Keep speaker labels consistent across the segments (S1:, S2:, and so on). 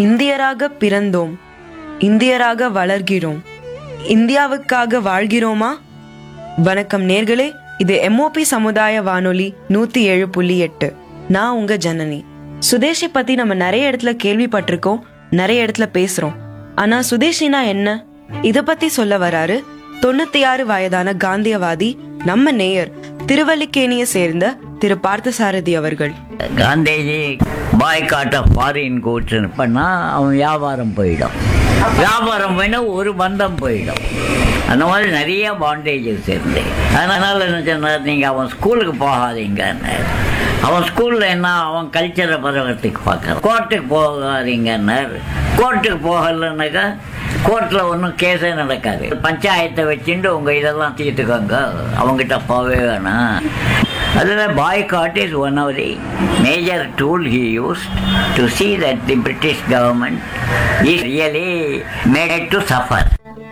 S1: இந்தியராக பிறந்தோம் இந்தியராக வளர்கிறோம் இந்தியாவுக்காக வாழ்கிறோமா வணக்கம் நேர்களே இது எம்ஓபி சமுதாய வானொலி நூத்தி ஏழு புள்ளி எட்டு நான் உங்க ஜனனி சுதேஷை பத்தி நம்ம நிறைய இடத்துல கேள்விப்பட்டிருக்கோம் நிறைய இடத்துல பேசுறோம் ஆனா சுதேஷினா என்ன இத பத்தி சொல்ல வராரு தொண்ணூத்தி ஆறு வயதான காந்தியவாதி நம்ம நேயர் திருவல்லிக்கேணியை சேர்ந்த திரு பார்த்தசாரதி அவர்கள்
S2: Gandhiji boycott of foreign goods பண்ணா அவன் வியாபாரம் போயிடும் வியாபாரம் போயினா ஒரு பந்தம் போயிடும் அந்த மாதிரி நிறைய பாண்டேஜஸ் இருந்து அதனால என்ன சொன்னார் நீங்கள் அவன் ஸ்கூலுக்கு போகாதீங்கன்னார் அவன் ஸ்கூலில் என்ன அவன் கல்ச்சரை பரவத்துக்கு பார்க்குறான் கோர்ட்டுக்கு போகாதீங்கன்னார் கோர்ட்டுக்கு போகலைன்னாக்கா கோர்ட்டில் ஒன்றும் கேஸே நடக்காது பஞ்சாயத்தை வச்சுட்டு உங்கள் இதெல்லாம் தீர்த்துக்கோங்க அவங்ககிட்ட போகவே வேணாம் அதில் boycott is one of the major tool he use to see that the British government is really made to suffer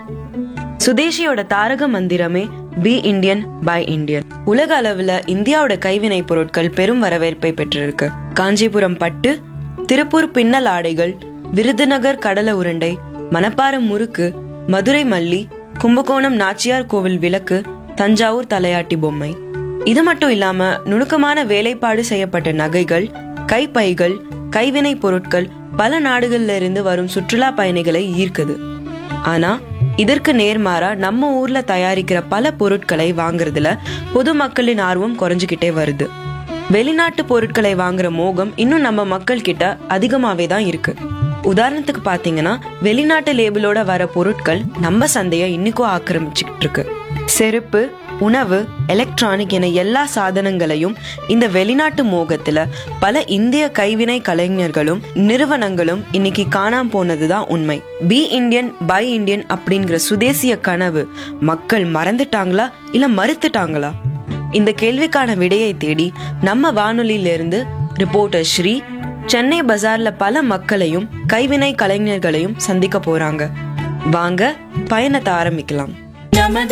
S1: சுதேஷியோட தாரக மந்திரமே பி இந்தியன் பை இந்தியன் உலக அளவுல இந்தியாவோட கைவினை பொருட்கள் பெரும் வரவேற்பை பெற்றிருக்கு காஞ்சிபுரம் பட்டு திருப்பூர் பின்னல் ஆடைகள் விருதுநகர் கடல உருண்டை மணப்பாறை முறுக்கு மதுரை மல்லி கும்பகோணம் நாச்சியார் கோவில் விளக்கு தஞ்சாவூர் தலையாட்டி பொம்மை இது மட்டும் இல்லாம நுணுக்கமான வேலைப்பாடு செய்யப்பட்ட நகைகள் கைப்பைகள் கைவினை பொருட்கள் பல நாடுகள்ல இருந்து வரும் சுற்றுலா பயணிகளை ஈர்க்குது ஆனா இதற்கு நேர்மாறா நம்ம ஊர்ல தயாரிக்கிற பல பொருட்களை வாங்குறதுல பொதுமக்களின் ஆர்வம் குறைஞ்சுக்கிட்டே வருது வெளிநாட்டு பொருட்களை வாங்குற மோகம் இன்னும் நம்ம மக்கள் கிட்ட அதிகமாவே தான் இருக்கு உதாரணத்துக்கு பாத்தீங்கன்னா வெளிநாட்டு லேபிளோட வர பொருட்கள் நம்ம சந்தைய இன்னைக்கும் ஆக்கிரமிச்சுக்கிட்டு இருக்கு செருப்பு உணவு எலக்ட்ரானிக் என எல்லா சாதனங்களையும் இந்த வெளிநாட்டு மோகத்துல பல இந்திய கைவினை கலைஞர்களும் நிறுவனங்களும் இன்னைக்கு காணாம போனதுதான் உண்மை பி இந்தியன் பை இந்தியன் அப்படிங்கிற சுதேசிய கனவு மக்கள் மறந்துட்டாங்களா இல்ல மறுத்துட்டாங்களா இந்த கேள்விக்கான விடையை தேடி நம்ம வானொலியில இருந்து ரிப்போர்ட்டர் ஸ்ரீ சென்னை பஜார்ல பல மக்களையும் கைவினை கலைஞர்களையும் சந்திக்க போறாங்க வாங்க பயணத்தை ஆரம்பிக்கலாம்